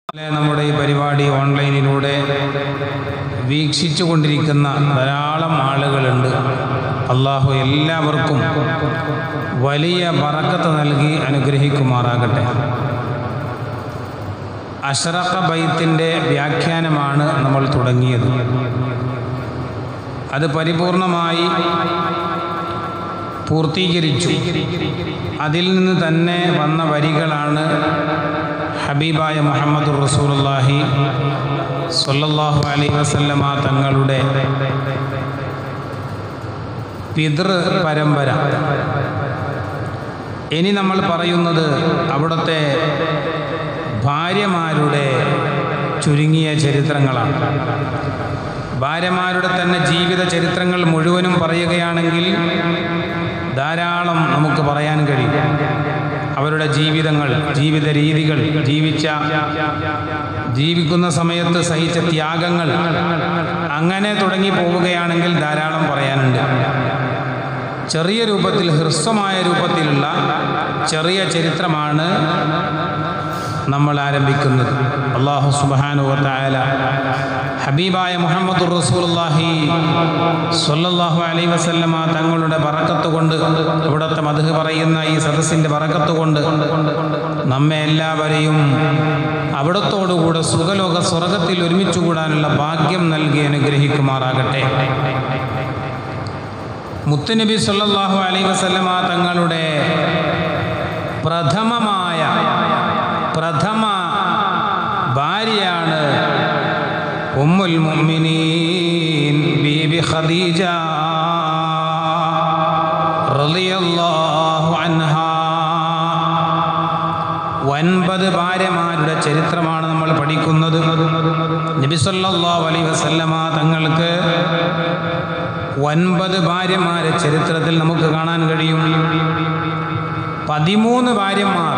നമ്മുടെ ഈ പരിപാടി ഓൺലൈനിലൂടെ വീക്ഷിച്ചു കൊണ്ടിരിക്കുന്ന ധാരാളം ആളുകളുണ്ട് അള്ളാഹു എല്ലാവർക്കും വലിയ ബറക്കത്ത് നൽകി അനുഗ്രഹിക്കുമാറാകട്ടെ അഷറഖ ബൈത്തിൻ്റെ വ്യാഖ്യാനമാണ് നമ്മൾ തുടങ്ങിയത് അത് പരിപൂർണമായി പൂർത്തീകരിച്ചു അതിൽ നിന്ന് തന്നെ വന്ന വരികളാണ് ഹബീബായ മുഹമ്മദ് റസൂലുള്ളാഹി സ്വല്ലല്ലാഹു അലൈഹി വസല്ലമ തങ്ങളുടെ പിതൃ പരമ്പര ഇനി നമ്മൾ പറയുന്നത് അവിടുത്തെ ഭാര്യമാരുടെ ചുരുങ്ങിയ ചരിത്രങ്ങളാണ് ഭാര്യമാരുടെ തന്നെ ജീവിത ചരിത്രങ്ങൾ മുഴുവനും പറയുകയാണെങ്കിൽ ധാരാളം നമുക്ക് പറയാൻ കഴിയും അവരുടെ ജീവിതങ്ങൾ ജീവിത രീതികൾ ജീവിച്ച ജീവിക്കുന്ന സമയത്ത് സഹിച്ച ത്യാഗങ്ങൾ അങ്ങനെ തുടങ്ങി പോവുകയാണെങ്കിൽ ധാരാളം പറയാനുണ്ട് ചെറിയ രൂപത്തിൽ ഹ്രസ്വമായ രൂപത്തിലുള്ള ചെറിയ ചരിത്രമാണ് നമ്മൾ ആരംഭിക്കുന്നത് അള്ളാഹു സുബാനുവത്തായ ഹബീബായ മുഹമ്മദ് റസൂലുള്ളാഹി സ്വല്ലല്ലാഹു അലൈഹി വസല്ലമ തങ്ങളുടെ ബറക്കത്ത് കൊണ്ട് ഇവിടുത്തെ മധു പറയുന്ന ഈ സദസ്സിൻ്റെ ബറക്കത്ത് കൊണ്ട് നമ്മെ എല്ലാവരെയും അവിടത്തോടുകൂടെ സുഖലോക സ്വർഗത്തിൽ ഒരുമിച്ച് കൂടാനുള്ള ഭാഗ്യം നൽകി അനുഗ്രഹിക്കുമാറാകട്ടെ മുത്തുനബി സല്ലല്ലാഹു അലൈഹി വസല്ലമ തങ്ങളുടെ പ്രഥമമായ പ്രഥമ ഭാര്യയാണ് ഉമ്മുൽ മുഅ്മിനീൻ ബീബി ഖദീജ റളിയല്ലാഹു അൻഹാ ഒൻപത് ഭാര്യമാരുടെ ചരിത്രമാണ് നമ്മൾ പഠിക്കുന്നത് നബി സല്ലല്ലാഹു അലൈഹി വസല്ലമ തങ്ങൾക്ക് ഒൻപത് ഭാര്യമാരെ ചരിത്രത്തിൽ നമുക്ക് കാണാൻ കഴിയും പതിമൂന്ന് ഭാര്യമാർ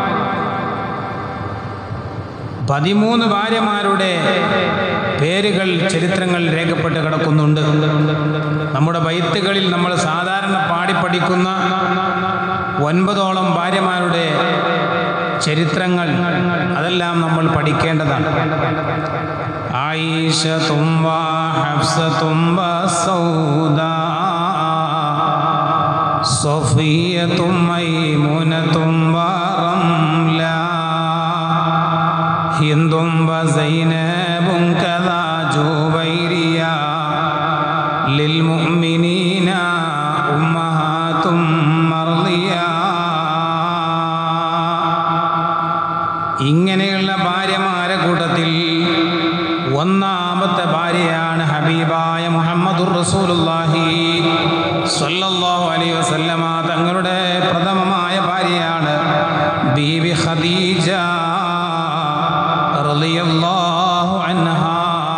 പതിമൂന്ന് ഭാര്യമാരുടെ പേരുകൾ ചരിത്രങ്ങൾ രേഖപ്പെട്ട് കിടക്കുന്നുണ്ട് നമ്മുടെ ബൈത്തുകളിൽ നമ്മൾ സാധാരണ പാടിപ്പഠിക്കുന്ന ഒൻപതോളം ഭാര്യമാരുടെ ചരിത്രങ്ങൾ അതെല്ലാം നമ്മൾ പഠിക്കേണ്ടതാണ് ആയിഷ തുമ്പ ഹഫ്സ തുമ്പ സൗദ സൊഫിയ തുമ്മൈമുന തുമ്പ റംല ഹിന്ദും സൈനബും കഥാ ജുബൈരിയ للمؤمنين أمهات مرضية ഇങ്ങനെയുള്ള ഭാര്യമാരെ കൂട്ടത്തിൽ ഒന്നാമത്തെ ഭാര്യയാണ് ഹബീബായ മുഹമ്മദുർ റസൂലുള്ളാഹി സ്വല്ലല്ലാഹു അലൈഹി വസല്ലമ തങ്ങളുടെ പ്രഥമമായ ഭാര്യയാണ് ബീബി ഖദീജ റളിയല്ലാഹു അൻഹാ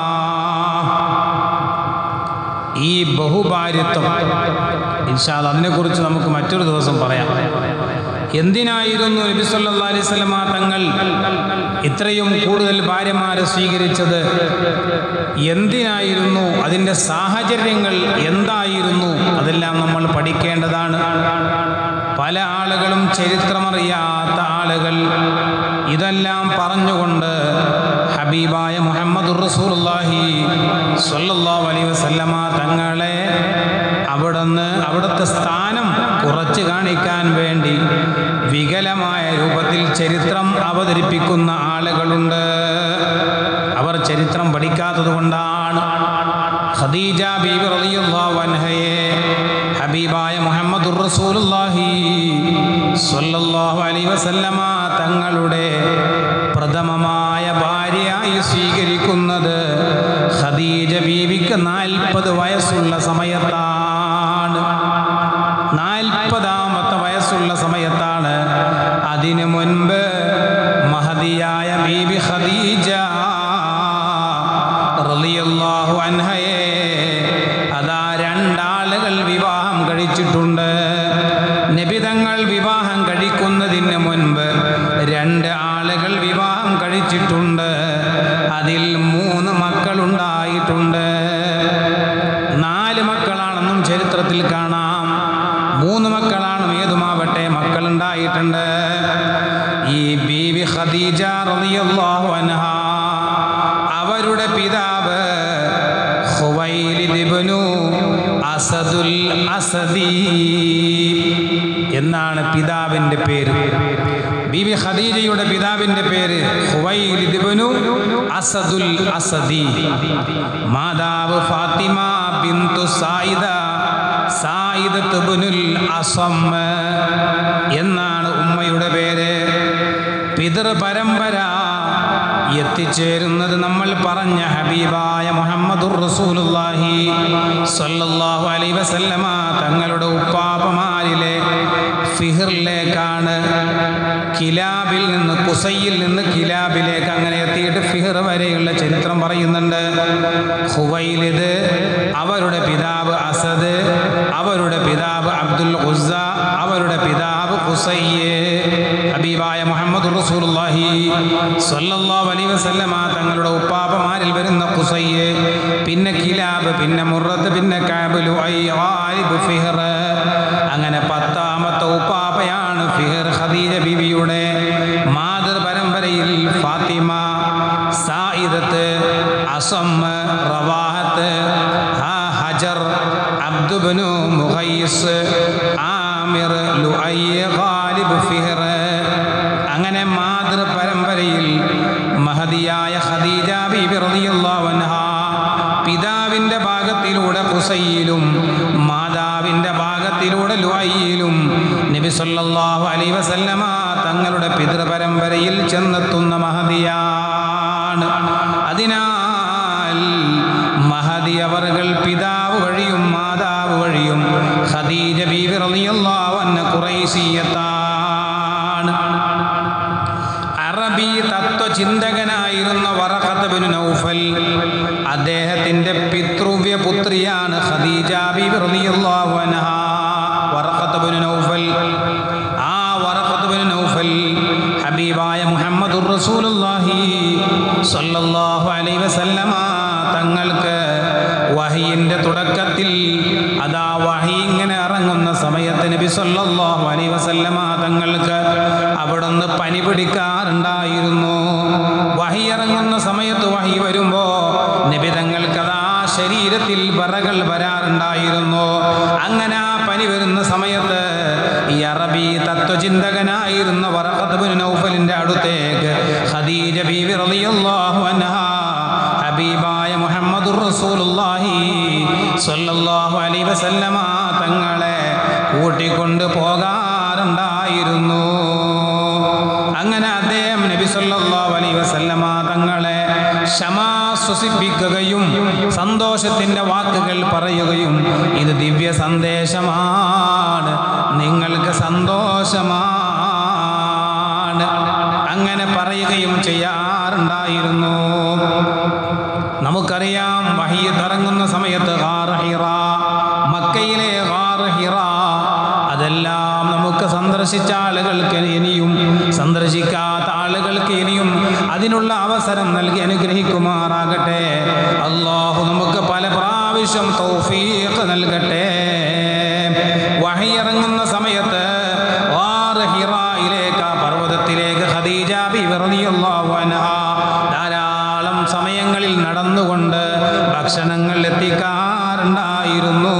ഈ ബഹുഭാര്യത്വം ഇൻഷാല് അതിനെക്കുറിച്ച് നമുക്ക് മറ്റൊരു ദിവസം പറയാം എന്തിനായിരുന്നു നബി സല്ലല്ലാഹു അലൈഹി വസല്ലമ തങ്ങൾ ഇത്രയും കൂടുതൽ ഭാര്യമാരെ സ്വീകരിച്ചത് എന്തിനായിരുന്നു അതിൻ്റെ സാഹചര്യങ്ങൾ എന്തായിരുന്നു അതെല്ലാം നമ്മൾ പഠിക്കേണ്ടതാണ് പല ആളുകളും ചരിത്രമറിയാത്ത ആളുകൾ ഇതെല്ലാം പറഞ്ഞുകൊണ്ട് ഹബീബായ മുഹമ്മദ് റസൂലുള്ളാഹി സ്വല്ലല്ലാഹു അലൈഹി വസല്ലമ തങ്ങളെ അവിടുന്ന് അവിടുത്തെ സ്ഥാനം കുറച്ച് കാണിക്കാൻ വേണ്ടി വികലമായ രൂപത്തിൽ ചരിത്രം അവതരിപ്പിക്കുന്ന ആളുകളുണ്ട് അവർ ചരിത്രം പഠിക്കാത്തത് കൊണ്ടാണ് ഖദീജ ബീബി റളിയല്ലാഹു അൻഹയെ ഹബീബായ മുഹമ്മദുർ റസൂലുള്ളാഹി സ്വല്ലല്ലാഹു അലൈഹി വസല്ലമ തങ്ങളുടെ പ്രഥമമായ ഭാര്യയായി സ്വീകരിക്കുന്നത് ഖദീജ ബീവിക്ക് നാൽപ്പത് വയസ്സുള്ള സമയത്താണ് നാൽപ്പതാമത്തെ വയസ്സുള്ള സമയത്താണ് അതിനു മുൻപ് മഹദിയായ ബീബി ഖദീജ റളിയല്ലാഹു അൻഹയെ അതാ രണ്ടാളുകൾ വിവാഹം കഴിച്ചിട്ടുണ്ട് നബിതങ്ങൾ വിവാഹം കഴിക്കുന്നതിന് മുൻപ് രണ്ട് ആളുകൾ വിവാഹം കഴിച്ചിട്ടുണ്ട് അതിൽ മൂന്ന് മക്കളുണ്ടായിട്ടുണ്ട് നാല് മക്കളാണെന്നും ചരിത്രത്തിൽ കാണാം മൂന്ന് മക്കളാണ് ഏതുമാവട്ടെ മക്കളുണ്ടായിട്ടുണ്ട് ഈ ബീവി ഖദീജ റളിയല്ലാഹു അൻഹ അവരുടെ പിതാവ് ഖുവൈലിദ് ഇബ്നു അസദുൽ അസദി എന്നാണ് പിതാവിൻ്റെ പേര് ബീബി ഖദീജയുടെ പിതാവിൻ്റെ പേര് ഖുവൈലിദ് ഇബ്നു അസദുൽ അസദി മാതാവ് ഫാത്തിമ ബിന്തു സായിദ സായിദത്ത് ഇബ്നുൽ അസമ്മ എന്നാണ് ഉമ്മയുടെ പേര് പിതൃപരമ്പര എത്തിച്ചേരുന്നത് നമ്മൾ പറഞ്ഞ ഹബീബായ മുഹമ്മദുർ റസൂലുള്ളാഹി സ്വല്ലല്ലാഹു അലൈഹി വസല്ലമ തങ്ങളുടെ ഉപ്പാപ്പമാരിലെ ഫിഹിറിലേക്കാണ് കിലാബിൽ നിന്ന് കുസയിൽ നിന്ന് കിലാബിലേക്ക് അങ്ങനെ എത്തിയിട്ട് ഫിഹിർ വരെയുള്ള ചരിത്രം പറയുന്നുണ്ട് ഹുവൈലിദ് അവരുടെ പിതാവ് അസദ് അവരുടെ പിതാവ് അബ്ദുൽ ഉസ്സ അവരുടെ പിതാവ് കുസയ്യ് ഹബീബായ മുഹമ്മദ് റസൂലുള്ളാഹി സ്വല്ലല്ലാഹു അലൈഹി വസല്ലമ തങ്ങളുടെ ഉപ്പാപ്പമാരിൽ വരുന്ന കുസയ്യ് പിന്നെ കിലാബ് പിന്നെ മുറത്ത് പിന്നെ കാബ് ലുഐ ഗാലിബ് ഫിഹർ അങ്ങനെ പത്താമത്തെ ഉപ്പാപ്പയാണ് ഫിഹർ ഖദീജ ബീവിയുടെ മാതൃ പരമ്പരയിൽ ഫാത്തിമ സായിദത്ത് അസമ്മ റവാഹത്ത് ഹാ ഹജർ അബ്ദുബനു മുഹയ്യിസ് ആമിർ ലുഐ ഗാലിബ് ഫിഹർ അങ്ങനെ മാതൃ പരമ്പരയിൽ മഹതിയായ ഖദീജ ബീബി റളിയല്ലാഹു അൻഹ പിതാവിൻ്റെ ഭാഗത്തിലൂടെ കുസയിലും മാതാവിൻ്റെ ഭാഗത്തിലൂടെ ലുഐയിലും നബി സല്ലല്ലാഹു അലൈഹി വസല്ലമ തങ്ങളുടെ പിതൃപരമ്പരയിൽ ചെന്നെത്തുന്ന മഹതിയാണ് അതിനാൽ മഹദി അവർകൾ പിതാവ് വഴിയും മാതാവ് വഴിയും ഖദീജ ബീബി റളിയല്ലാഹു അൻഹ ഖുറൈശിയത്താണ് അറബി തത്വചിന്തകനായിരുന്ന വറഖത്ത് ബിൻ നൗഫൽ അദ്ദേഹത്തിന്റെ പിതൃവ്യ പുത്രിയാണ് ഖദീജ ബീബി റളിയല്ലാഹു അൻഹ വറഖത്ത് ബിൻ നൗഫൽ ആ വറഖത്ത് ബിൻ നൗഫൽ ഹബീബായ മുഹമ്മദുർ റസൂലുള്ളാഹി സ്വല്ലല്ലാഹു അലൈഹി വസല്ലമ തങ്ങൾക്ക് വഹിയിന്റെ തുടക്കത്തിൽ അതാ വഹി ഇങ്ങനെ ഇറങ്ങുന്ന സമയത്ത് നബി സല്ലല്ലാഹു അലൈഹി വസല്ലമ തങ്ങൾക്ക് അവിടുന്ന് പനി പിടിക്കാറുണ്ടായിരുന്നു വഹി ഇറങ്ങുന്ന സമയത്ത് വഹി വരുമ്പോ നബി തങ്ങൾക്ക് അതാ ശരീരത്തിൽ വറകൾ വരാറുണ്ടായിരുന്നു അങ്ങനെ ആ പനി വരുന്ന സമയത്ത് ഈ അറബി തത്വചിന്തകനായിരുന്ന വറഖത്ത് ബിൻ നൗഫലിന്റെ അടുത്തേക്ക് ഖദീജ ബീവി റളിയല്ലാഹു അൻഹ ഹബീബായ മുഹമ്മദുർ റസൂലുള്ളാഹി സ്വല്ലല്ലാഹു അലൈഹി വസല്ലമ തങ്ങളെ കൂട്ടിക്കൊണ്ട് പോകാറുണ്ടായിരുന്നു അങ്ങനെ അദ്ദേഹം നബി സല്ലല്ലാഹു അലൈഹി വസല്ലമ തങ്ങളെ ക്ഷമാശ്വസിപ്പിക്കുകയും സന്തോഷത്തിന്റെ വാക്കുകൾ പറയുകയും ഇത് ദിവ്യ സന്ദേശമാണ് നിങ്ങൾക്ക് സന്തോഷമാണ് അങ്ങനെ പറയുകയും ചെയ്യാറുണ്ടായിരുന്നു നമുക്കറിയാം വഹി ഇറങ്ങുന്ന സമയത്ത് ഗാർ ഹിറ മക്കയിലെ ഗാർ ഹിറ അതെല്ലാം നമുക്ക് സന്ദർശിച്ച ആളുകൾക്ക് ഇനിയും സന്ദർശിക്കാത്ത ആളുകൾക്ക് ഇനിയും അതിനുള്ള അവസരം നൽകി അനുഗ്രഹിക്കുമാറാകട്ടെ അള്ളാഹു നമുക്ക് പല പ്രാവശ്യം തൗഫീഖ് നൽകട്ടെ വഹി ഇറങ്ങുന്ന സമയത്ത് ഗാർ ഹിറയിലേക്ക് ആ പർവ്വതത്തിലേക്ക് ഖദീജ ബിബി റളിയല്ലാഹു അൻഹ ധാരാളം സമയങ്ങളിൽ നടന്നുകൊണ്ട് ഭക്ഷണങ്ങൾ എത്തിക്കാറുണ്ടായിരുന്നു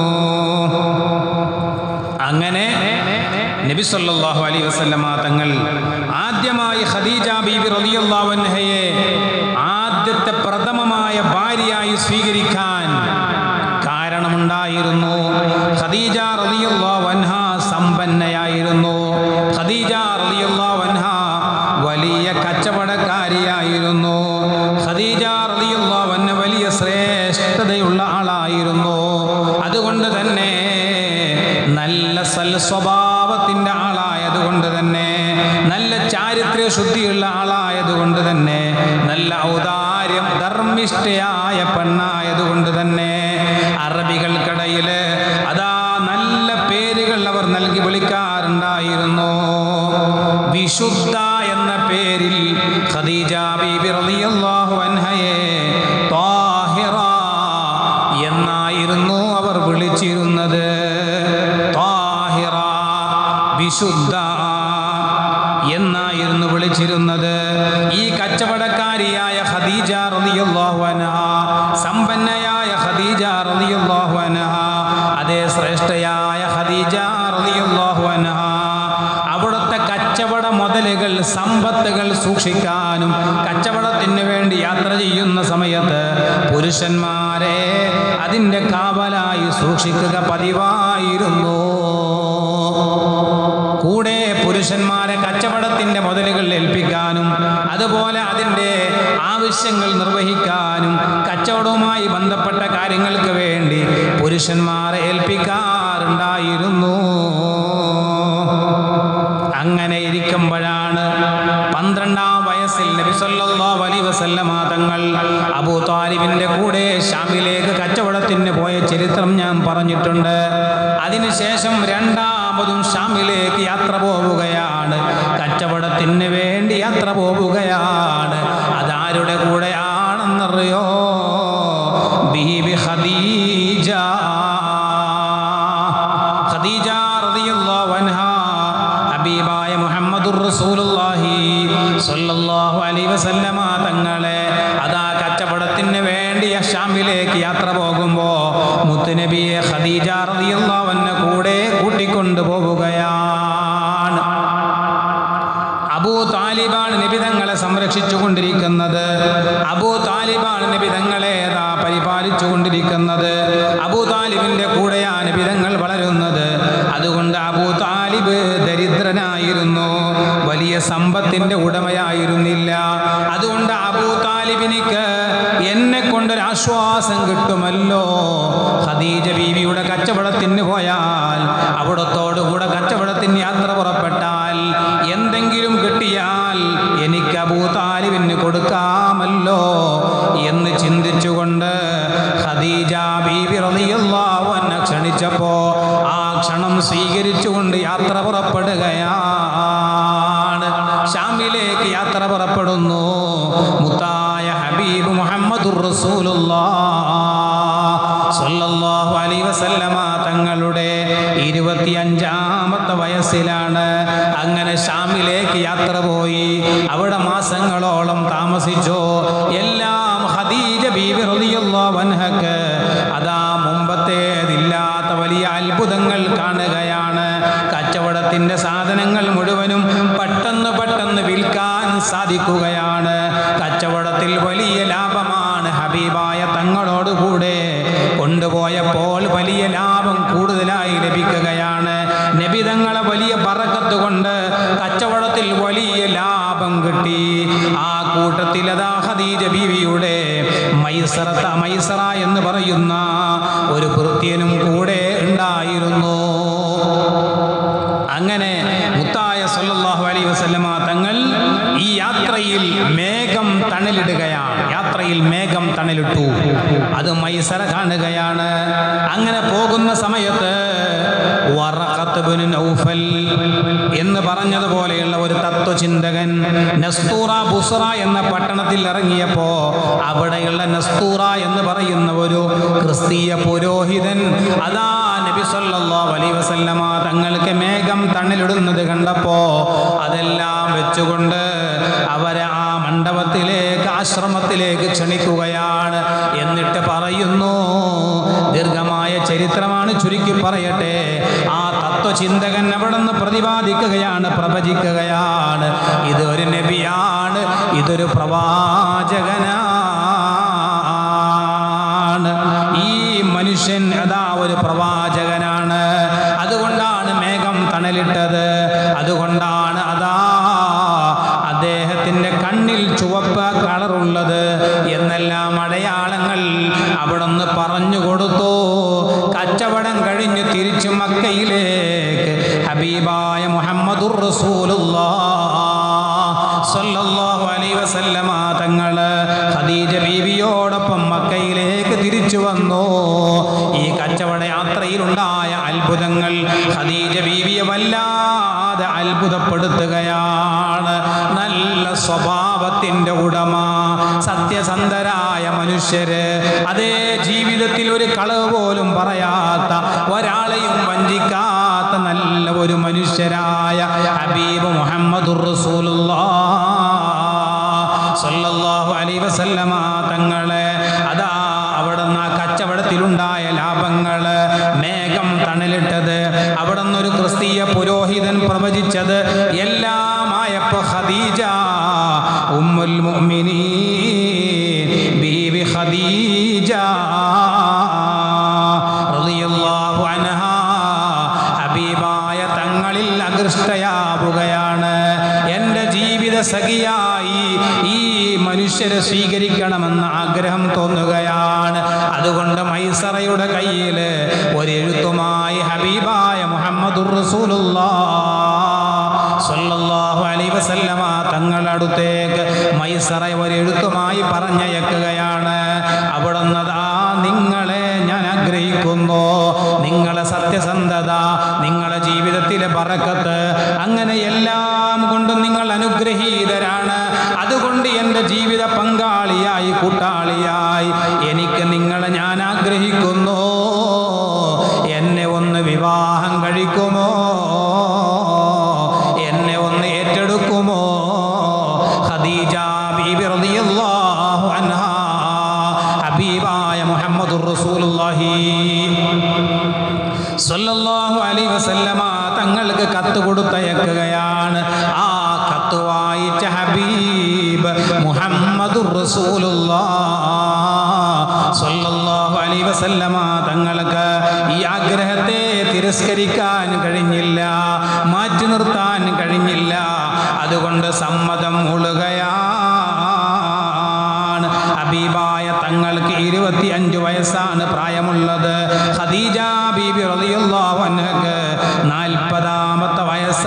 അങ്ങനെ നബി സല്ലല്ലാഹു അലൈഹി വസല്ലമ തങ്ങൾ ആദ്യമായി ഖദീജ ബീബി റളിയല്ലാഹു അൻഹയെ ആദ്യത്തെ പ്രഥമമായ ഭാര്യയായി സ്വീകരിക്കാൻ കാരണമുണ്ടായിരുന്നു ഖദീജ റളിയല്ലാഹു അൻഹ സമ്പന്നയായിരുന്നു ഖദീജ റളിയല്ലാഹു അൻഹ വലിയ കച്ചവടക്കാരിയായിരുന്നു ഖദീജ റളിയല്ലാഹു അൻഹ വലിയ ശ്രേഷ്ഠതയുള്ള ആളായിരുന്നു അതുകൊണ്ട് തന്നെ നല്ല സൽ സ്വഭാവത്തിൻ്റെ ആളായതുകൊണ്ട് തന്നെ നല്ല ചാരിത്ര്യ ശുദ്ധിയുള്ള ആളായതുകൊണ്ട് തന്നെ നല്ല ഔദാര്യം ധർമ്മിഷ്ഠയായ പെണ്ണായതുകൊണ്ട് തന്നെ അറബികൾക്കിടയിൽ അതാ നല്ല പേരുകൾ അവർ നൽകി വിളിക്കാറുണ്ടായിരുന്നു വിശുദ്ധ എന്ന പേരിൽ ഖദീജ ബീബി റളിയല്ലാഹു അൻഹയെ താഹിറ എന്നായിരുന്നു അവർ വിളിച്ചിരുന്നത് താഹിറ വിശുദ്ധ എന്നായിരുന്നു വിളിച്ചിരുന്നത് ഈ കച്ചവടക്കാരിയായ ഖദീജ റളിയല്ലാഹു അൻഹ സമ്പന്നയായ ഖദീജ റളിയല്ലാഹു അൻഹ അതേ ശ്രേഷ്ഠയായ ഖദീജ റളിയല്ലാഹു അൻഹ അവിടുത്തെ കച്ചവട മുതലുകൾ സമ്പത്തുകൾ സൂക്ഷിക്കാനും കച്ചവടത്തിന് വേണ്ടി യാത്ര ചെയ്യുന്ന സമയത്ത് പുരുഷന്മാരെ അതിൻ്റെ കാവലായി സൂക്ഷിക്കുക പതിവായിരുന്നു കൂടെ പുരുഷന്മാരെ കച്ചവടത്തിൻ്റെ മുതലുകൾ ഏൽപ്പിക്കാനും അതുപോലെ അതിൻ്റെ ആവശ്യങ്ങൾ നിർവഹിക്കാനും കച്ചവടവുമായി ബന്ധപ്പെട്ട കാര്യങ്ങൾക്ക് വേണ്ടി പുരുഷന്മാരെ ഏൽപ്പിക്കാറുണ്ടായിരുന്നു അങ്ങനെ ഇരിക്കുമ്പോഴാണ് പന്ത്രണ്ടാം വയസ്സിൽ നബി സല്ലല്ലാഹു അലൈഹി വസല്ലമ തങ്ങൾ അബൂ താലിബിന്റെ കൂടെ ഷാമിലേക്ക് കച്ചവടത്തിന് പോയ ചരിത്രം ഞാൻ പറഞ്ഞിട്ടുണ്ട് അതിനുശേഷം രണ്ടാമതും ഷാമിലേക്ക് യാത്ര പോവുകയാണ് കച്ചവടത്തിന് വേണ്ടി യാത്ര പോവുകയാണ് അതാരുടെ കൂടെയാണെന്നറിയോ ബീബി ഖദീജ ഖദീജ റളിയല്ലാഹു അൻഹാ ഹബീബായ മുഹമ്മദുർ റസൂലുള്ളാഹി സ്വല്ലല്ലാഹു അലൈഹി വസല്ലമ തങ്ങളെ അതാ കച്ചവടത്തിന് വേണ്ടി ഷാമിലേക്ക് യാത്ര പോകുമ്പോൾ മുത്തുനബിയെ ഖദീജ റളിയല്ലാഹു അൻഹ കൂടെ കൂട്ടിക്കൊണ്ടു പോവുകയാണ് അബൂ താലിബാണ് നിബിതങ്ങളെ സംരക്ഷിച്ചു കൊണ്ടിരിക്കുന്നത് അബൂ താലിബാണ് നിബിതങ്ങളെ ഏതാ പരിപാലിച്ചു കൊണ്ടിരിക്കുന്നത് അബൂ താലിബിന്റെ കൂടെയാണ് നിബിതങ്ങൾ വളരുന്നത് അതുകൊണ്ട് അബൂ താലിബ് ദരിദ്രനായിരുന്നു വലിയ സമ്പത്തിന്റെ ഉടമയായിരുന്നില്ല അതുകൊണ്ട് അബൂ താലിബിനിക്ക് എന്നെ കൊണ്ടൊരു ആശ്വാസം കിട്ടുമല്ലോ ഖദീജ ബീവിയുടെ കച്ചവടത്തിന് പോയാൽ അവിടത്തോടുകൂടെ കച്ചവടത്തിന് യാത്ര പുറപ്പെട്ടാൽ എന്തെങ്കിലും കിട്ടിയാൽ എനിക്ക് അബൂ താലിബിന് കൊടുക്കാമല്ലോ എന്ന് ചിന്തിച്ചുകൊണ്ട് ഖദീജ ബീബി റളിയല്ലാഹു അൻഹ ക്ഷണിച്ചപ്പോ ആ ക്ഷണം സ്വീകരിച്ചുകൊണ്ട് യാത്ര പുറപ്പെടുകയാണ് ഷാമിലേക്ക് യാത്ര പുറപ്പെടുന്നു മുത്തായ ഹബീബ് മുഹമ്മദുർ റസൂലുള്ളാഹ് സ്വല്ലല്ലാഹു അലൈഹി വസല്ലമ തങ്ങളുടെ ഇരുപത്തിയഞ്ചാമത്തെ വയസ്സിലാണ് അങ്ങനെ ഷാമിലേക്ക് യാത്ര പോയി അവിടെ മാസങ്ങളോളം താമസിച്ചു എല്ലാം ഖദീജ ബീബി റളിയല്ലാഹു അൻഹക്ക് അതാ മുമ്പത്തേതില്ലാത്ത വലിയ അത്ഭുതങ്ങൾ കാണുകയാണ് കച്ചവടത്തിന്റെ സാധനങ്ങൾ മുഴുവനും പെട്ടെന്ന് പെട്ടെന്ന് വിൽക്കാൻ സാധിക്കുകയാണ് കച്ചവടത്തിൽ വലിയ ലാഭമാണ് ഹബീബായ തങ്ങളോടുകൂടെ കൊണ്ടുപോയപ്പോൾ വലിയ ലാഭം കൂടുതലായി ലഭിക്കുകയാണ് നബിതങ്ങളെ വലിയ പറക്കത്ത് കൊണ്ട് കച്ചവടത്തിൽ വലിയ ലാഭം കിട്ടി ആ കൂട്ടത്തിൽ അതാ ഖദീജ ബീവിയുടെ മൈസറത്ത മൈസറ എന്ന് പറയുന്ന ഒരു ഭൃത്യനും കൂടെ ഉണ്ടായിരുന്നു അങ്ങനെ മുത്തായ സല്ലല്ലാഹു അലൈഹി വസല്ലമ തങ്ങൾ ഈ യാത്രയിൽ മേഘം തണലിടുകയാണ് യാത്രയിൽ മേഘം തണലിട്ടു അത് മൈസറ കാണുകയാണ് അങ്ങനെ പോകുന്ന സമയത്ത് വറഖത്ത് ബിൻ നൗഫൽ എന്ന് പറഞ്ഞതുപോലെയുള്ള ഒരു തത്വചിന്തകൻ നസ്തൂറ ബുസ്റ എന്ന പട്ടണത്തിൽ ഇറങ്ങിയപ്പോ അവിടെയുള്ള നസ്തൂറ എന്ന് പറയുന്ന ഒരു ക്രിസ്തീയ പുരോഹിതൻ അതാ നബി സല്ലല്ലാഹു അലൈഹി വസല്ലമ തങ്ങൾക്ക് മേഘം തണലിടുന്നത് കണ്ടപ്പോ അതെല്ലാം വെച്ചുകൊണ്ട് അവരെ ആ മണ്ഡപത്തിലേക്ക് ആശ്രമത്തിലേക്ക് ക്ഷണിക്കുകയാണ് എന്നിട്ട് പറയുന്നു ദീർഘമായ ചരിത്രമാണ് ചുരുക്കി പറയട്ടെ ആ തത്വചിന്തകൻ അവിടെ നിന്ന് പ്രതിപാദിക്കുകയാണ് പ്രവചിക്കുകയാണ് ഇതൊരു നബിയാണ് ഇതൊരു പ്രവാചകനാണ് ഈ മനുഷ്യൻ അതാ ഒരു പ്രവാചകനാണ് അതുകൊണ്ടാണ് മേഘം തണലിട്ടത് അതുകൊണ്ടാണ് അതാ അദ്ദേഹത്തിൻ്റെ കണ്ണിൽ ചുവപ്പ് കളറുള്ളത് എന്നെല്ലാം അടയാളങ്ങൾ അവിടെ നിന്ന് പറഞ്ഞു കൊടുത്തു കച്ചവടം കഴിഞ്ഞ് തിരിച്ചു മക്കയിലേക്ക് ഹബീബായ മുഹമ്മദുർ റസൂലുള്ളാഹ് സല്ലല്ലാഹു അലൈഹി വസല്ലമ തങ്ങള് ഖദീജ ബീവിയോടൊപ്പം മക്കയിലേക്ക് തിരിച്ചു വന്നു ഈ കച്ചവട യാത്രയിലുണ്ടായ അത്ഭുതങ്ങൾ ഖദീജ ബീവിയെ വല്ലാതെ അത്ഭുതപ്പെടുത്തുകയാണ് നല്ല സ്വഭാവത്തിൻ്റെ ഉടമ സത്യസന്ധരായ മനുഷ്യര് അതേ ജീവിതത്തിൽ ഒരു കളവ് പോലും പറയാത്ത ഒരാളെയും വഞ്ചിക്കാത്ത നല്ല ഒരു മനുഷ്യരായ ഹബീബ് മുഹമ്മദുർ റസൂലുള്ളാഹ് സല്ലല്ലാഹു അലൈഹി വസല്ലമ തങ്ങളെ അതാ അവിടുന്ന് ആ കച്ചവടത്തിലുണ്ടായ ലാഭങ്ങള് മേഘം തണലിട്ടത് അവിടുന്ന് ഒരു ക്രിസ്തീയ പുരോഹിതൻ പ്രവചിച്ചത് എല്ലാമായപ്പോ ഖദീജ ഉമ്മുൽ മുഅ്മിനീൻ ബീവി ഖദീജ റളിയല്ലാഹു അൻഹാ ഹബീബായ തങ്ങളിൽ അകൃഷ്ടയാവുകയാണ് എൻ്റെ ജീവിത സഖിയായി ഈ മനുഷ്യരെ സ്വീകരിക്കണമെന്ന ആഗ്രഹം തോന്നുകയാണ് അതുകൊണ്ട് മൈസറയുടെ കയ്യിൽ ഒരു എഴുത്തുമായി ഹബീബായ മുഹമ്മദുർ റസൂലുള്ളാഹ് സ്വല്ലല്ലാഹു അലൈഹി വസല്ലമ തങ്ങളടുത്തേക്ക് മൈസറ ഒരു എഴുത്തുമായി പറഞ്ഞയക്കുകയാണ് അവിടുന്നതാ നിങ്ങളെ ഞാൻ ആഗ്രഹിക്കുന്നു നിങ്ങളെ സത്യസന്ധത നിങ്ങളെ ജീവിതത്തിലെ ബറക്കത്ത് അങ്ങനെ എല്ലാം കൊണ്ടും നിങ്ങൾ അനുഗ്രഹീതരാണ് അതുകൊണ്ട് എൻ്റെ ജീവിത പങ്കാളിയായി കൂട്ടാളിയായി എനിക്ക് നിങ്ങളെ ഞാൻ ആഗ്രഹിക്കുന്നു എന്നെ ഒന്ന് വിവാഹം കഴിക്കുമോ എന്നെ ഒന്ന് ഏറ്റെടുക്കുമോ ഖദീജ ബീബി റളിയല്ലാഹു അൻഹാ ഹബീബായ മുഹമ്മദുർ റസൂലുള്ളാഹി സല്ലല്ലാഹു അലൈഹി വസല്ലമ തങ്ങൾക്ക് കത്ത് കൊടുത്തയക്കുകയാണ് ആ കത്ത് വായിച്ച ഹബീബ് മുഹമ്മദുർ റസൂലുള്ളാഹ് സല്ലല്ലാഹു അലൈഹി വസല്ലമ തങ്ങൾക്ക് ഈ ആഗ്രഹത്തെ തിരസ്കരിക്കാൻ കഴിഞ്ഞില്ല മാറ്റി നിർത്താൻ കഴിഞ്ഞില്ല അതുകൊണ്ട് സമ്മതം മുളുകയാണ് ഹബീബായ തങ്ങൾക്ക് ഇരുപത്തി അഞ്ച് വയസ്സാണ് പ്രായമുള്ളത് ഖദീജ ബീബി റളിയല്ലാഹു അൻഹക്ക് നാൽപ്പതാമത്തെ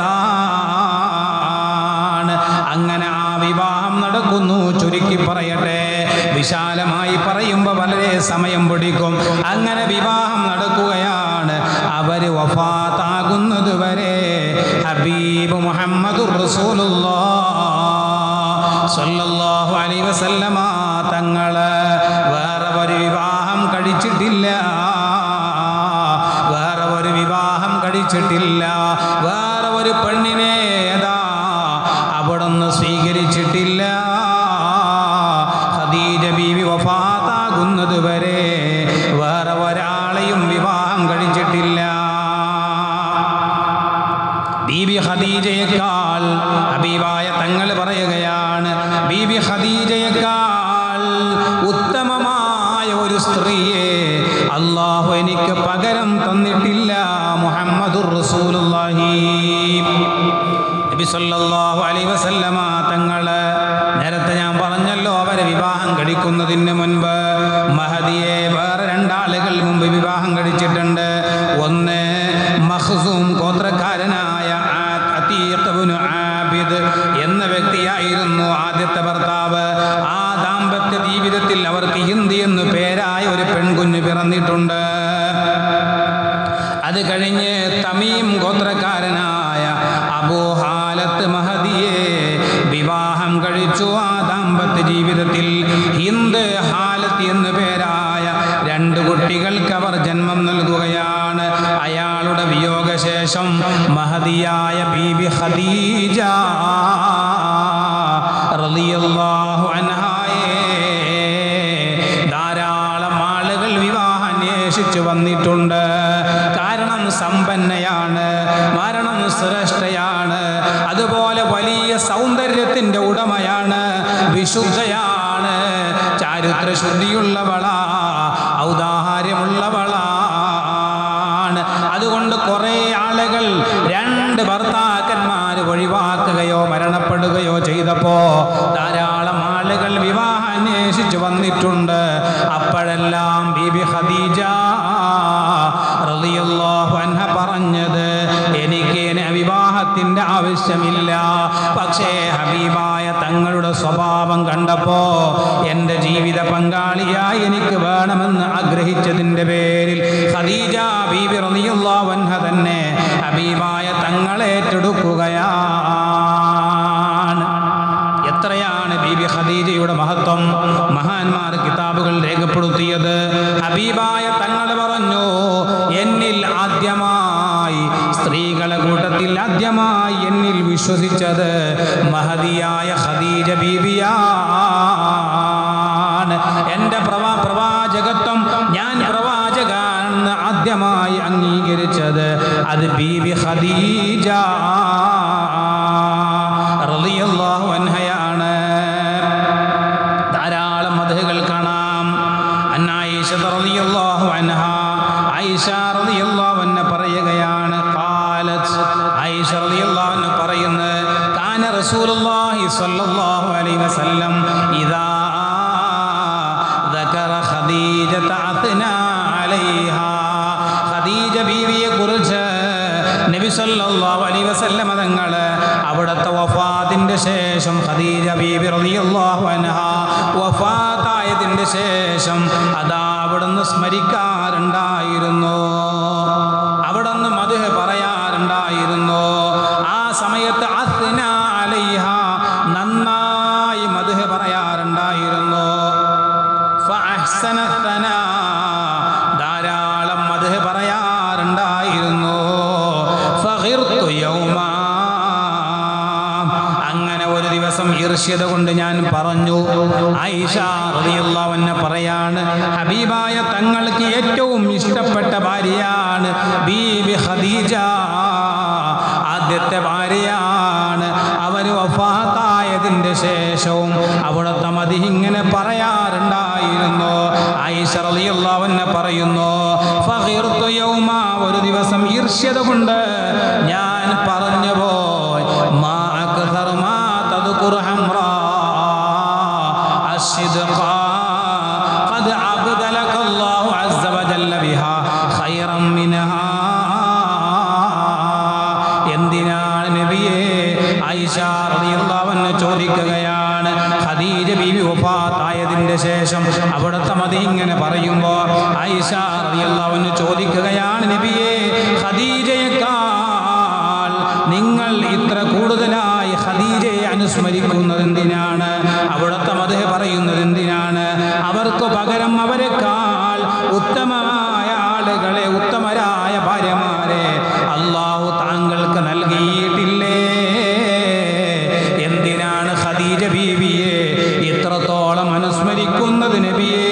വയസ്സാണ് അങ്ങനെ ആ വിവാഹം നടക്കുന്നു ചുരുക്കി പറയട്ടെ വിശാലമായി പറയുമ്പോൾ വളരെ സമയം പിടിക്കും അങ്ങനെ വിവാഹം നടക്കുകയാണ് അവര് വഫാത്താകുന്നത് വരെ ഹബീബ് മുഹമ്മദുർ റസൂലുള്ളാഹ് സല്ലല്ലാഹു അലൈഹി വസല്ലമ തങ്ങള് വേറെ ഒരു വിവാഹം കഴിച്ചിട്ടില്ല വേറെ ഒരു വിവാഹം കഴിച്ചിട്ടില്ല വേറെ ഒരു പെണ്ണിനെ ഏതാ അവിടുന്ന് സ്വീകരിച്ചിട്ടില്ല ഖദീജ ബീവി വഫാത്താകുന്നത് വരെ വേറെ ഒരാളെയും വിവാഹം കഴിച്ചിട്ടില്ല ബീബി ഖദീജയേക്കാൾ ഹബീബായ തങ്ങൾ പറയുകയാണ് ബീബി ഖദീജയേക്കാൾ ഉത്തമമായ ഒരു സ്ത്രീയെ അള്ളാഹു എനിക്ക് പകരം തന്നിട്ടില്ല മുഹമ്മദുർ റസൂലുള്ളാഹി നബി സല്ലല്ലാഹു അലൈഹി വസല്ലമ തങ്ങള് നേരത്തെ ഞാൻ പറഞ്ഞല്ലോ അവരെ വിവാഹം കഴിക്കുന്നതിന് മുൻപ് മഹദിയെ വേറെ രണ്ടാളുകൾ മുമ്പ് വിവാഹം കഴിച്ചിട്ടുണ്ട് ഒന്ന് മഖ്സൂം ഗോത്രക്കാരനായ ആ- അതീഖ് ഇബ്നു ആബിദ് എന്ന വ്യക്തിയായിരുന്നു ആദ്യത്തെ ഭർത്താവ് ആ ദാമ്പത്യ ജീവിതത്തിൽ അവർക്ക് ഹിന്ദി എന്ന് പേരായ ഒരു പെൺകുഞ്ഞ് പിറന്നിട്ടുണ്ട് അത് കഴിഞ്ഞ് തമീം ഗോത്രക്കാരനായ അബൂ ഹാലത്ത് മഹദിയെ വിവാഹം കഴിച്ചു ആ ദാമ്പത്യ ജീവിതത്തിൽ ഹിന്ദ് ഹാലത്ത് എന്നു പേരായ രണ്ട് കുട്ടികൾക്ക് അവർ ജന്മം നൽകുകയാണ് അയാളുടെ വിയോഗശേഷം മഹദിയായ ബീബി ഖദീജ റളിയല്ലാഹു അൻഹായെ ധാരാളം ആളുകൾ വിവാഹം അന്വേഷിച്ചു വന്നിട്ടുണ്ട് കാരണം സമ്പന്നയാണ് മരണം ശ്രേഷ്ഠയാണ് അതുപോലെ വലിയ സൗന്ദര്യത്തിന്റെ ഉടമയാണ് വിശുദ്ധയാണ് ചാരിത്ര ശുദ്ധിയുള്ളവളാ ഔദാഹാര്യമുള്ളവളാണ് അതുകൊണ്ട് കുറേ ആളുകൾ രണ്ട് ഭർത്താക്കന്മാർ ഒഴിവാക്കുകയോ മരണപ്പെടുകയോ ചെയ്തപ്പോ ധാരാളം ആളുകൾ വിവാഹം അന്വേഷിച്ചു വന്നിട്ടുണ്ട് അപ്പോഴെല്ലാം ബീബി ഖദീജ റളിയല്ലാഹു അൻഹ പറഞ്ഞത് എനിക്ക് ഇനി വിവാഹത്തിന്റെ ആവശ്യമില്ല പക്ഷേ ഹബീബായ തങ്ങളുടെ സ്വഭാവം കണ്ടപ്പോ എൻ്റെ ജീവിത പങ്കാളിയായി എനിക്ക് വേണമെന്ന് ആഗ്രഹിച്ചതിൻ്റെ പേരിൽ ഖദീജ ബീബി റളിയല്ലാഹു അൻഹ തന്നെ ഹബീബായ തങ്ങളെ ഏറ്റെടുക്കുകയാണ് എത്രയാണ് ബീബി ഖദീജയുടെ മഹത്വം മഹാന്മാർ കിതാബുകൾ രേഖപ്പെടുത്തിയത് ഹബീബായ തങ്ങൾ പറഞ്ഞു എന്നിൽ ആദ്യമായി സ്ത്രീകളെ കൂട്ടത്തിൽ ആദ്യമായി എന്നിൽ വിശ്വസിച്ചത് മഹതിയായ ഖദീജ ബീവിയാണ് എൻ്റെ പ്രവാ പ്രവാചകത്വം ഞാൻ പ്രവാചകാണെന്ന് ആദ്യമായി അംഗീകരിച്ചത് അത് ബീബി ഖദീജ റളിയല്ലാഹു അൻഹയാണ് ധാരാളം മതകൾ കാണാം അന്നായിഷ റളിയല്ലാഹു അൻഹ ആയിഷ റളിയല്ലാഹു അൻഹ പറയുകയാണ് ഖാലത്ത് ആയിഷ റളിയല്ലാഹു അൻഹ പറയുന്നത് കാന റസൂലുള്ളാഹി സ്വല്ലല്ലാഹു അലൈഹി വസല്ലം ഇദാ ذكر خديجة أثنى عليها ഖദീജ ബീവിയെ കുറിച്ച് നബി സല്ലല്ലാഹു അലൈഹി വസല്ലം തങ്ങൾ അവിടുത്തെ വഫാത്തിന്റെ ശേഷം ഖദീജ ബീബി റളിയല്ലാഹു അൻഹ വഫാത്തായതിന്റെ ശേഷം അതാ അവിടുന്ന് സ്മരിക്കാറുണ്ടായിരുന്നു അവിടുന്ന് മധു പറയാറുണ്ടായിരുന്നു ആ സമയത്ത് അസ്ന അലൈഹ നന്നായി മധു പറയാറുണ്ടായിരുന്നു ഫഅഹ്സന ثنا. ധാരാളം മധു പറയാറുണ്ടായിരുന്നു ഫഖിർതു യൗമാ. അങ്ങനെ ഒരു ദിവസം ഈർഷ്യത കൊണ്ട് ഞാൻ പറഞ്ഞു ആയിഷ റളിയല്ലാഹു അൻഹ പറയാണ് ഹബീബായ തങ്ങൾക്ക് ഏറ്റവും ഇഷ്ടപ്പെട്ട ഭാര്യയാണ് ബീബി ഖദീജ ആദ്യത്തെ ഭാര്യയാണ് അവർ വഫാത്തായതിൻ്റെ ശേഷവും അവിടുത്തെ മതി ഇങ്ങനെ പറയാറുണ്ടായിരുന്നു ആയിഷ റളിയല്ലാഹു അൻഹ പറയുന്നു ഫഖിർതു യൗമ ഒരു ദിവസം ഈർഷ്യത കൊണ്ട് ഞാൻ പറഞ്ഞു പോയി മാ അക്സർ മാ തദ്കുർ ഹംറാ الصدقا قد أبدلك الله عز وجل بها خيرا منها എന്തിനാണ് നബിയെ ഐഷ റളിയല്ലാഹു അൻഹ ചോദിക്കുകയാണ് ഖദീജ ബീവി വഫാത്തായതിന്റെ ശേഷം അവിടുത്തെ മതി ഇങ്ങനെ പറയുമ്പോൾ ഐഷ റളിയല്ലാഹു അൻഹ ചോദിക്കുകയാണ് നബിയെ ഖദീജയേക്കാൾ നിങ്ങൾ ഇത്ര കൂടുതലായി ഖദീജയെ അനുസ്മരിക്കുന്നത് എന്തിനാണ് അവിടുത്തെ മതേ പറയുന്നത് എന്തിനാണ് അവർക്ക് പകരം അവരെക്കാൾ ഉത്തമമായ ആളുകളെ ഉത്തമരായ ഭാര്യമാരെ അള്ളാഹു താങ്കൾക്ക് നൽകിയിട്ടില്ലേ എന്തിനാണ് ഖദീജ ബീവിയെ ഇത്രത്തോളം അനുസ്മരിക്കുന്നത് നബിയേ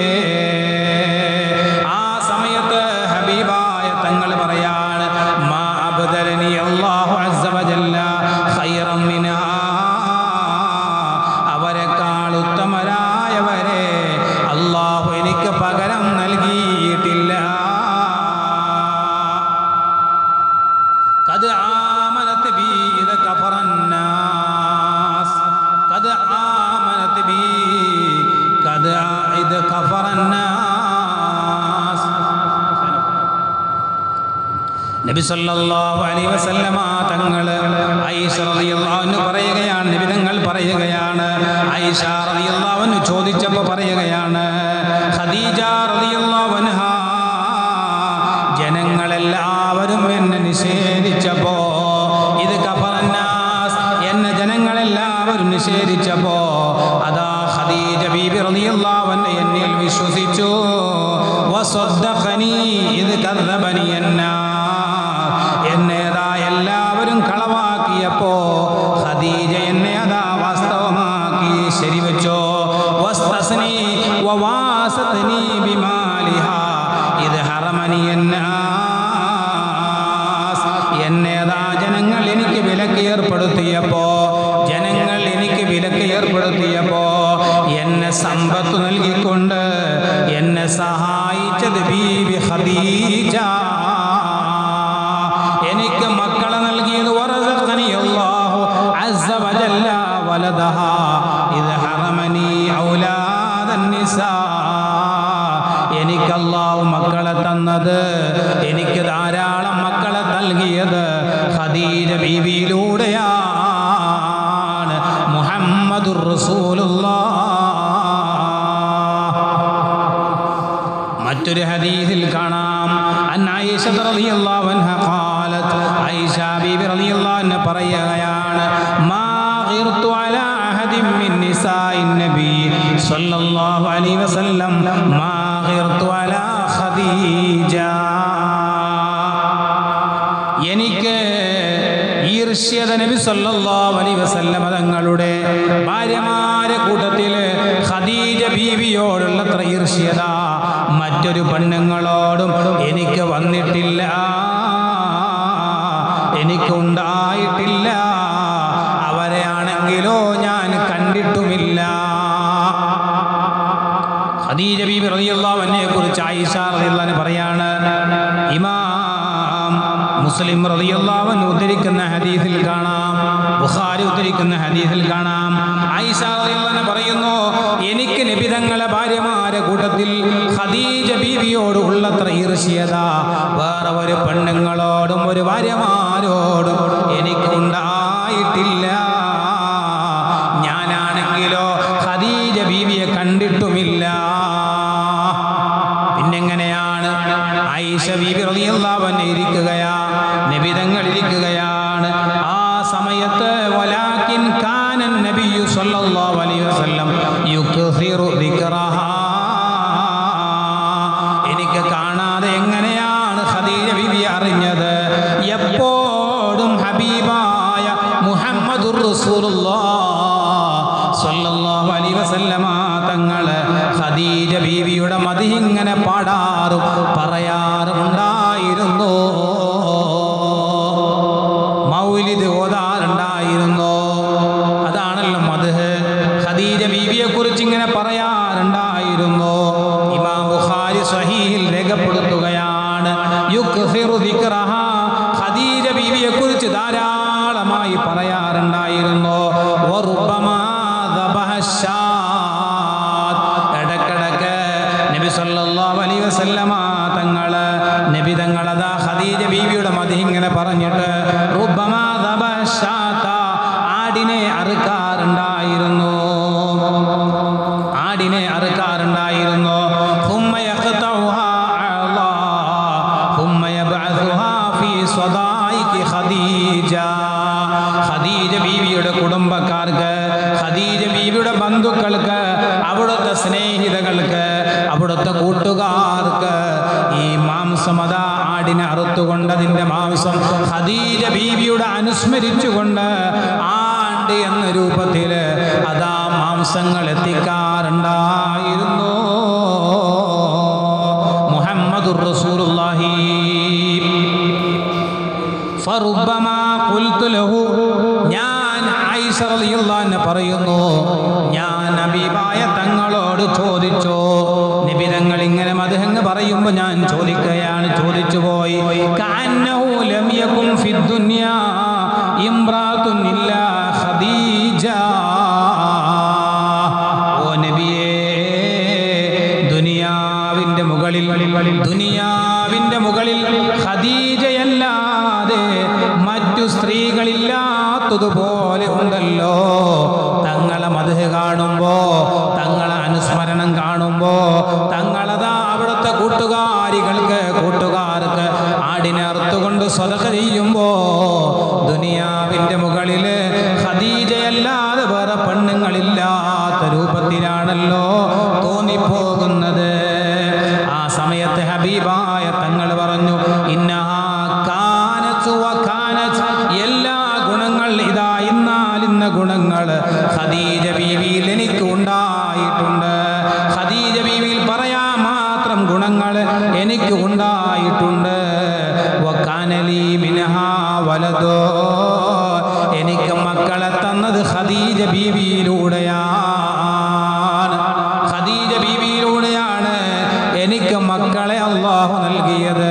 ആ സമയത്ത് ഹബീബായ തങ്ങൾ പറയാണ് മാ അബ്ദലനി അല്ലാഹു അസ്സ വജല്ല ഖൈറൻ മിൻഹാ അവരെക്കാൾ ഉത്തമരായവരെ അള്ളാഹു എനിക്ക് പകരം നൽകിയിട്ടില്ല قد آمنت بي إذا كفر الناس قد آمنت بي قد إذا كفر الناس നബി സല്ലല്ലാഹു അലൈഹി വസല്ലമ തങ്ങൾ ഐഷ റളിയല്ലാഹു അൻഹു പറയുകയാണ് നബി തങ്ങൾ പറയുകയാണ് ഐഷ റളിയല്ലാഹു അൻഹു ചോദിച്ചപ്പോൾ പറയുകയാണ് ഖദീജ റളിയല്ലാഹു അൻഹ ജനങ്ങളെല്ലാവരും എന്നെ നിഷേധിച്ചപ്പോ ഇത് കഫറന്നാസ് എന്നെ ജനങ്ങളെല്ലാവരും നിഷേധിച്ചപ്പോ അതാ ഖദീജ ബീബി റളിയല്ലാഹു അൻഹ എന്നിൽ വിശ്വസിച്ചു വസദ്ദഖനി ഇത് കദ്ദബനി അന്നാസ് എന്നേതാ എല്ലാവരും കളവാക്കിയപ്പോ ഖദീജ എന്നെ അതാ വാസ്തവമാക്കി ശരിവെച്ചോ വസ്തസ്നി വവാസത്നി ബിമാലിഹാ ഇത് ഹറമനി എന്നാസ് എന്നേതാ ജനങ്ങൾ എനിക്ക് വിലക്ക് ഏർപ്പെടുത്തിയപ്പോ ജനങ്ങൾ എനിക്ക് വിലക്ക് ഏർപ്പെടുത്തിയപ്പോ എന്നെ സമ്പത്ത് നൽകിക്കൊണ്ട് എന്നെ സഹായിച്ചത് ബീബി ഖദീജ എനിക്ക് മക്കളെ നൽകിയത് വറസഖനി അല്ലാഹു അസ്സ വജല്ല വലദഹ ഇത് ഹറമനി ഔലാദൻ നിസാ എനിക്ക് അല്ലാഹു മക്കളെ തന്നത് എനിക്ക് ധാരാളം മക്കളെ നൽകിയത് ഖദീജ ബീവിയിലൂടെയാണ് മുഹമ്മദുർ റസൂലുള്ളാഹ് മറ്റൊരു ഹദീസിൽ കാണാം അൻ ആയിഷ റളിയല്ലാഹു അൻഹ ഖാലത് ആയിഷ ബീബി റളിയല്ലാഹു അൻഹ പറയുകയാണ് മാ ഗിർതു അലാ അഹദിൻ മിൻ നിസാഇൻ നബി സ്വല്ലല്ലാഹു അലൈഹി വസല്ലം മാ ഗിർതു അലാ ഖദീജ എനിക്ക് ഈർ ഈർഷ്യത നബി സല്ലല്ലാഹു അലൈഹി വസല്ലമ തങ്ങളുടെ ഭാര്യമാരെ കൂട്ടത്തിൽ ഖദീജ ബീവിയോടുള്ളത്ര ഈർഷ്യത മറ്റൊരു പെണ്ണുങ്ങളോടും എനിക്ക് വന്നിട്ടില്ല എനിക്കുണ്ടായിട്ടില്ല അവരെയാണെങ്കിലോ ഞാൻ കണ്ടിട്ടുമില്ല ഖദീജ ബീബി റളിയല്ലാഹു അൻഹയെ കുറിച്ച് ആയിഷ റളിയല്ലാഹു അൻഹ പറയാണ് ഇമാം മുസ്ലിം റളിയല്ലാഹു അൻഹു ഉദ്ധരിക്കുന്ന ഹദീസിൽ കാണാം ബുഖാരി ഉദ്ധരിക്കുന്ന ഹദീസിൽ കാണാം ആയിഷ റളിയല്ലാഹു അൻഹ പറയുന്നു എനിക്ക് നബിതങ്ങളെ ഭാര്യമാരെ കൂട്ടത്തിൽ ഖദീജ ബീവിയോട് ഉള്ളത്ര ഈർഷ്യത വേറെ ഒരു പെണ്ണുങ്ങളോടും ഒരു ഭാര്യമാരോടും എനിക്കുണ്ടായിട്ടില്ല ഞാനാണെങ്കിലോ ഖദീജ ബീവിയെ കണ്ടിട്ടുമില്ല പിന്നെങ്ങനെയാണ് ആയിഷ ബീബി റളിയല്ലാഹു അൻഹ ഇരിക്കുകയാ നബിതങ്ങൾ ഇരിക്കുകയാണ് ആ സമയത്ത് വലാകിൻ കാനൻ നബിയു സല്ലല്ലാഹു അലൈഹി വസല്ലം യുക്സിറു ദിക്റഹാ എനിക്ക് കാണാതെ എങ്ങനെയാണ് ഖദീജ ബീവി അറിഞ്ഞത് എപ്പോഴും ഹബീബായ മുഹമ്മദുർ റസൂലുള്ളാഹ് സ്വല്ലല്ലാഹു അലൈഹി വസല്ലമ തങ്ങള് ഖദീജ ബീവിയുടെ മതി ഇങ്ങനെ പാടാറും പറയാറുണ്ടായിരുന്നു മൗലിദ് ഓതാറുണ്ടായിരുന്നു അതാണല്ലോ മധു ഖദീജ ബീവിയെ കുറിച്ച് ഇങ്ങനെ പറയാറുണ്ടായിരുന്നു ഇമാം ബുഖാരി സ്വഹീഹിൽ രേഖപ്പെടുത്തുകയാണ് യുക്സിറു ദിക്റഹ ഖദീജ ബീവിയെ കുറിച്ച് ധാരാളമായി പറയാറുണ്ടായിരുന്നു വറുബ്ബമാ ദബഹ ശാത്ത്. ഇടക്കിടക്ക് നബി സല്ലല്ലാഹു അലൈഹി വസല്ലമ തങ്ങള് നബി തങ്ങളതാ ഖദീജ ബീവിയുടെ മതി ഇങ്ങനെ പറഞ്ഞിട്ട് റുബ്ബമാ ദബഹ ശാത്ത. ആടിനെ അറുക്കാറുണ്ടായിരുന്നു ആടിനെ അറുക്കാറുണ്ടായിരുന്നു ثم يقطعها أعضاء ثم يبعثها في صدائق خديجة ഖദീജ ബീവിയുടെ കുടുംബക്കാർക്ക് ഖദീജ ബീവിയുടെ ബന്ധുക്കൾക്ക് അവിടുത്തെ സ്നേഹിതകൾക്ക് അവിടുത്തെ കൂട്ടുകാർക്ക് ഈ മാംസം അതാ ആടിനെ അറുത്തുകൊണ്ടതിൻ്റെ മാംസം ഖദീജ ബീവിയുടെ അനുസ്മരിച്ചുകൊണ്ട് ആണ്ട് എന്ന രൂപത്തിൽ അതാ മാംസങ്ങൾ എത്തിക്കാറുണ്ടായിരുന്നു മുഹമ്മദുർ റസൂലുള്ളാഹി ഫറുബ്ബമാ ഖുൽതു ലഹു ഞാൻ ആയിഷ റളിയല്ലാഹു അൻഹ പറയുന്നു ഞാൻ നബീബായ തങ്ങളോട് ചോദിച്ചു നബി തങ്ങൾ ഇങ്ങനെ മദഹങ്ങ് പറയുമ്പോൾ ഞാൻ ചോദിക്കുകയാണ് ചോദിച്ചു പോയി കഅന്നഹു ലം യകുൻ ഫിദ് ദുനിയാ ഇംറാത്തുൻ ഇല്ലാ ഖദീജ ഓ നബിയേ ദുനിയാവിന്റെ മുകളിൽ ദുനിയാവിന്റെ മുകളിൽ ഖദീജയല്ലാതെ മറ്റു സ്ത്രീകളില്ലാത്തതുപോലെ ഉണ്ടല്ലോ തങ്ങളെ മധു കാണുമ്പോ തങ്ങളെ അനുസ്മരണം കാണുമ്പോ തങ്ങളതാ അവിടുത്തെ കൂട്ടുകാരികൾക്ക് കൂട്ടുകാർക്ക് ആടിനെ അറുത്തുകൊണ്ട് സ്വതക ചെയ്യുമ്പോ ദുനിയാവിന്റെ മുകളില് ഖദീജയല്ലാതെ വേറെ പെണ്ണുങ്ങളില്ലാത്ത രൂപത്തിലാണല്ലോ തോന്നിപ്പോകുന്നത് ആ സമയത്ത് ഹബീബായ തങ്ങൾ പറഞ്ഞു ഇന്നഹാ കാനത്ത് വ കാനത്ത് എല്ലാ ഗുണങ്ങൾ ഇതാ ഇന്നാൽ ഇന്ന ഗുണങ്ങൾ ഖദീജ ബീവിയിൽ എനിക്ക് ഉണ്ടായിട്ടുണ്ട് ഖദീജ ബീവിയിൽ പറയാൻ മാത്രം ഗുണങ്ങൾ എനിക്ക് ഉണ്ടായിട്ടുണ്ട് വക്കാനലി മിനഹാ വലതോ എനിക്ക് മക്കളെ തന്നത് ഖദീജ ബീവിയിലൂടെയാണ് ഖദീജ ബീവിയിലൂടെയാണ് എനിക്ക് മക്കളെ അള്ളാഹു നൽകിയത്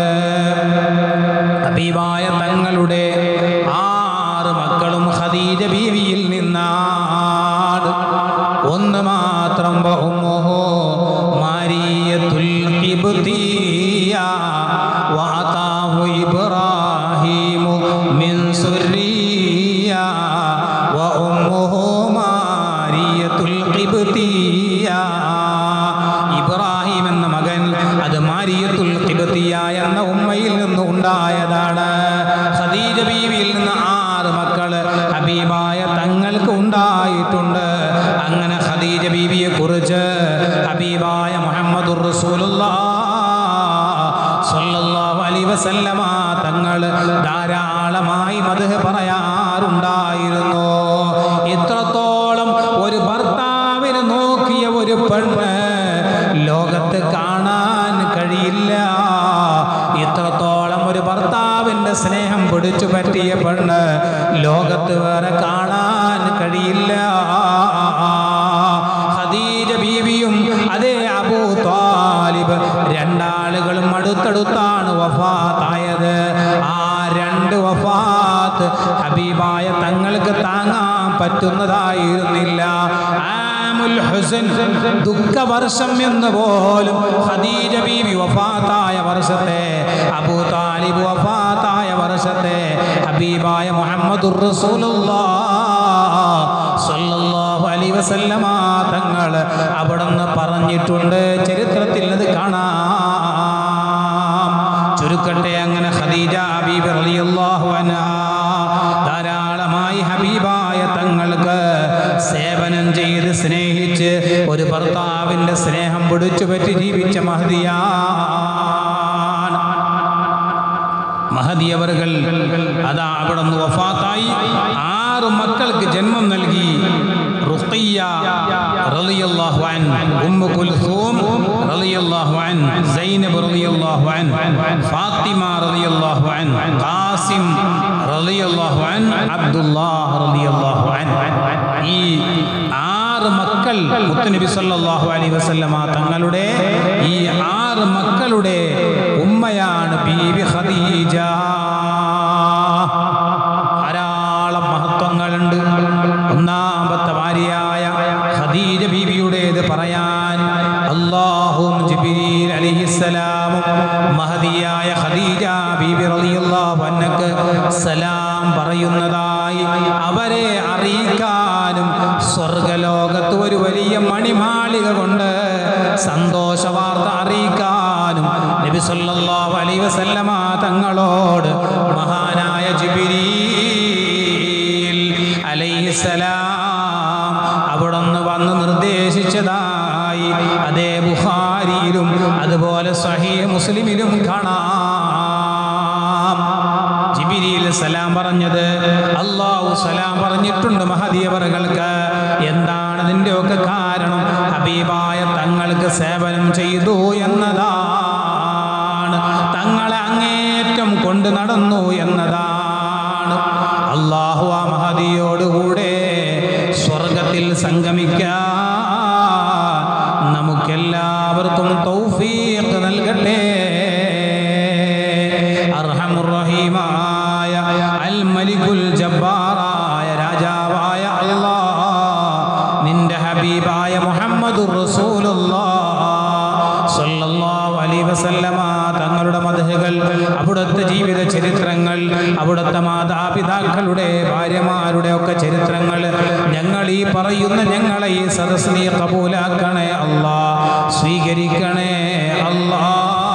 ഹബീബായ തങ്ങളുടെ ആറ് മക്കളും ഖദീജ ബീവിയിൽ നിന്നാണ് ഒന്ന് മാത്രം ബഹുമോഹോ മാരിയത്തുൽ ഖിബ്തിയ വഅതാഹു ഇബ്രാഹീമു മിൻ സുർരിയ വഉമ്മുഹു മാരിയത്തുൽ ഖിബ്തിയ ഇബ്രാഹിം എന്ന മകൻ അത് മാരിയത്തുൽ ഖിബ്തിയ എന്ന ഉമ്മയിൽ നിന്ന് ഉണ്ടായതാണ് ഖദീജ ബീവിയിൽ നിന്ന് ആറ് മക്കള് ഹബീബായ തങ്ങൾക്ക് ഉണ്ടായിട്ടുണ്ട് അങ്ങനെ ഖദീജ ബീവിയെ കുറിച്ച് ഹബീബായ മുഹമ്മദുർ റസൂലുള്ളാഹ് സ്വല്ലല്ലാഹു അലൈഹി വസല്ലമ തങ്ങൾ ധാരാളമായി മദ്ഹ് പറയാറുണ്ട് വേറെ കാണാൻ കഴിയില്ല ഖദീജ ബീവിയും അതേ അബൂ താലിബ് രണ്ടാളുകളും അടുത്തടുത്താണ് വഫാത്തായത് ആ രണ്ട് വഫാത്ത് ഹബീബായ തങ്ങൾക്ക് താങ്ങാൻ പറ്റുന്നതായിരുന്നില്ല ആമുൽ ഹുസൻ ദുഃഖവർഷം എന്ന് പോലും ഖദീജ ബീവി വഫാത്തായ വർഷത്തെ അബൂ താലിബ് വഫാത്തായ വർഷത്തെ ഹബീബായ മുഹമ്മദുർ റസൂലുള്ളാഹ് സല്ലല്ലാഹു അലൈഹി വസല്ലമ തങ്ങൾ അവിടുന്ന് പറഞ്ഞിട്ടുണ്ട് ചരിത്രത്തിൽ അത് കാണാം ചുരുക്കട്ടെ അങ്ങനെ ഖദീജ ഹബീബ് റളിയല്ലാഹു അൻഹാ ധാരാളമായി ഹബീബായ തങ്ങൾക്ക് സേവനം ചെയ്ത് സ്നേഹിച്ച് ഒരു ഭർത്താവിൻ്റെ സ്നേഹം പിടിച്ചു പറ്റി ജീവിച്ച മഹദിയാണ് മഹദിയവറുകൾ അതാ അവിടെ നിന്ന് വഫാത്തായി ആറ് മക്കൾക്ക് ജന്മം നൽകി റുഖിയ റളിയല്ലാഹു അൻ ഉമ്മു കുൽസൂം റളിയല്ലാഹു അൻ സൈനബ് റളിയല്ലാഹു അൻ ഫാത്തിമ റളിയല്ലാഹു അൻ ഖാസിം റളിയല്ലാഹു അൻ അബ്ദുല്ലാഹ് റളിയല്ലാഹു അൻ ഈ ആറ് മക്കൾ മുത്തുനബി സല്ലല്ലാഹു അലൈഹി വസല്ലമ തങ്ങളുടെ ഈ ആറ് മക്കളുടെ ഉമ്മയാണ് ബീബി ഖദീജ ധാരാളം മഹത്വങ്ങളുണ്ട് ഒന്നാമത്തെ ഭാര്യയായ ഖദീജ ബീബിയുടേത് പറയാൻ അള്ളാഹും ജിബ്രീൽ അലൈഹിസ്സലാമും മഹദിയായ ഖദീജ ബീബി റളിയല്ലാഹു അൻഹക്ക് സലാം പറയുന്നതായി അവരെ അറിയിക്കാനും സ്വർഗലോകത്ത് ഒരു വലിയ മണിമാളിക കൊണ്ട് സന്തോഷ വാർത്ത അറിയിക്കാനും നബി സല്ലല്ലാഹു അലൈഹി വസല്ലമ തങ്ങളോട് മഹാനായ ജിബ്രീൽ അലൈഹിസ്സലാം അവിടുന്ന് വന്ന് നിർദ്ദേശിച്ചതായി അതേ ബുഖാരിയിലും അതുപോലെ സഹീഹ് മുസ്ലിമിലും കാണാം ജിബിരിയിൽ സലാം പറഞ്ഞത് അള്ളാഹു സലാം പറഞ്ഞിട്ടുണ്ട് മഹദീയവറുകൾക്ക് എന്താണ് അതിൻ്റെ ഒക്കെ കാരണം ഹബീബായ തങ്ങൾക്ക് സേവനം ചെയ്തു എന്നതാണ് തങ്ങളെ അങ്ങേറ്റം കൊണ്ട് നടന്നു എന്നതാണ് അള്ളാഹു ആ മഹദിയോടുകൂടെ സ്വർഗത്തിൽ സംഗമിക്കാൻ നമുക്കെല്ലാവർക്കും തൗഫീഖ് നൽകട്ടെ അർഹമുറഹീമായ അൽ മലികുൽ ജബ്ബാറായ രാജാവായ അല്ലാഹ് നിന്റെ ഹബീബായ മുഹമ്മദുർ റസൂലുള്ളാഹ് സല്ലല്ലാഹു അലൈഹി വസല്ലമ തങ്ങളുടെ മതഹുകൾ അവിടുത്തെ ജീവിത ചരിത്രങ്ങൾ അവിടുത്തെ മാതാപിതാക്കളുടെ ഭാര്യമാരുടെ ഒക്കെ ചരിത്രങ്ങൾ ഞങ്ങൾ ഈ പറയുന്ന ഞങ്ങളെ ഈ സദസ് നീ കബൂലാക്കണേ അല്ലാ സ്വീകരിക്കണേ അല്ലാ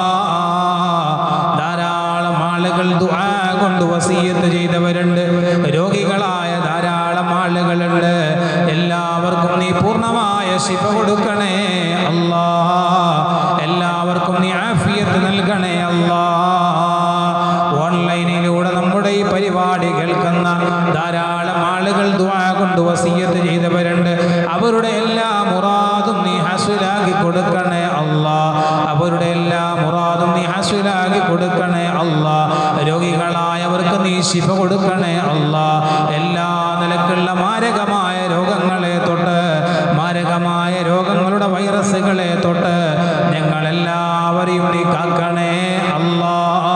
ധാരാളം ആളുകൾ ദുആ കൊണ്ട് വസീയത്ത് ചെയ്തവരുണ്ട് രോഗികളായ ധാരാളം ആളുകളുണ്ട് എല്ലാവർക്കും നീ പൂർണ്ണമായ ശിഫ കൊടുക്കണേ അല്ലാ എല്ലാവർക്കും നീ ആഫിയത്ത് നൽകണേ അല്ലാ ഓൺലൈനിലൂടെ നമ്മുടെ ഈ പരിപാടി കേൾക്കുന്ന ധാരാളം ആളുകൾ ദുആ കൊണ്ട് വസീയത്ത് ചെയ്തവരുണ്ട് അവരുടെ എല്ലാ മുറാദും നീ ഹസുലാക്കി കൊടുക്കണേ അല്ലാ അവരുടെ എല്ലാ മുറാദും നീ ഹസുലാക്കി കൊടുക്കണേ അല്ലാ രോഗികളായവർക്ക് നീ ശിഫ കൊടുക്കണേ അല്ലാ എല്ലാ നിലക്കുള്ള മാരകമായ രോഗങ്ങളെ തൊട്ട് മാരകമായ രോഗങ്ങളുടെ വൈറസുകളെ തൊട്ട് ഞങ്ങളെല്ലാവരെയും നീ കാക്കണേ അല്ലാ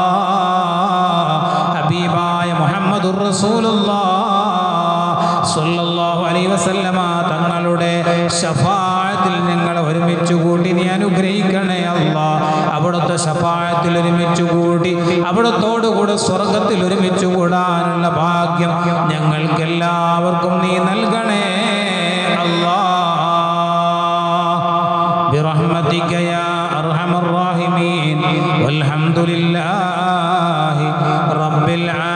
ഹബീബായ മുഹമ്മദുർ റസൂലുള്ളാഹ് സ്വല്ലല്ലാഹു അലൈഹി വസല്ലമ തങ്ങളുടെ ശഫാഅത്തിൽ ഞങ്ങളെ ഒരുമിച്ച് കൂട്ടി നീ അനുഗ്രഹിക്കണേ അല്ലാ അവിടുത്തെ ശഫാഅത്തിൽ ഒരുമിച്ച് കൂട്ടി അവിടത്തോടുകൂടെ സ്വർഗത്തിൽ ഒരുമിച്ച് കൂടാനുള്ള ഭാഗ്യം ഞങ്ങൾക്ക് എല്ലാവർക്കും നീ നൽകണേ അല്ലാ برحمتك يا أرحم الراحمين والحمد لله رب العالمين